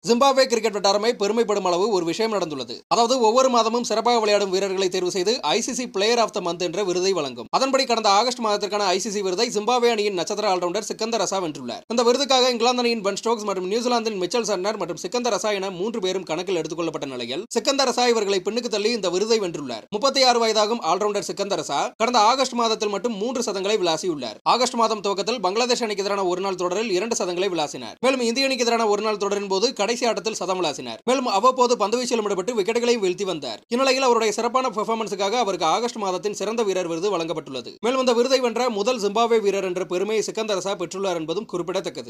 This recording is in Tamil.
ஜிம்பாப்வே கிரிக்கெட் வட்டாரமே பெருமைப்படும் அளவு ஒரு விஷயம் நடந்துள்ளது அதாவது ஒவ்வொரு மாதமும் சிறப்பாக விளையாடும் வீரர்களை தேர்வு செய்து ICC player of the month என்ற விருதை வழங்கும் அதன்படி கடந்த ஆகஸ்ட் மாதத்திற்கான ஐசிசி விருதை ஜிம்பாப்வே அணியின் நட்சத்திர ஆல்ரவுண்டர் சிக்கந்தர் ரசா வென்றுள்ளார் இந்த விருதுக்காக இங்கிலாந்து அணியின் பென் ஸ்டோக்ஸ் மற்றும் நியூசிலாந்தின் மிச்சல் சர்னர் மற்றும் சிக்கந்தர் ரசா என மூன்று பேரும் கணக்கில் எடுத்துக் கொள்ளப்பட்ட நிலையில் சிக்கந்தர் ரசா இவர்களை பின்னுக்கு தள்ளி இந்த விருதை வென்றுள்ளார் முப்பத்தி ஆறு வயதாகும் ஆல்ரவுண்டர் சிக்கந்தர் ரசா கடந்த ஆகஸ்ட் மாதத்தில் மட்டும் மூன்று சதங்களை விளாசியுள்ளார் ஆகஸ்ட் மாதம் துவக்கத்தில் பங்களாதேஷ் அணிக்கு எதிரான ஒருநாள் தொடரில் இரண்டு சதங்களை விளாசினார் மேலும் இந்திய அணிக்கு எதிரான ஒருநாள் தொடரின் போது கடைசி ஆட்டத்தில் சதம் விளாசினார் மேலும் அவ்வப்போது பந்துவீச்சிலும் ஈடுபட்டு விக்கெட்டுகளையும் வீழ்த்தி வந்தார் இந்நிலையில் அவருடைய சிறப்பான பெர்ஃபார்மன்ஸுக்காக அவருக்கு ஆகஸ்ட் மாதத்தின் சிறந்த வீரர் விருது வழங்கப்பட்டுள்ளது மேலும் இந்த விருதை வென்ற முதல் ஜிம்பாப்வே வீரர் என்ற பெருமையை சிக்கந்தர் ரசா பெற்றுள்ளார் என்பதும் குறிப்பிடத்தக்கது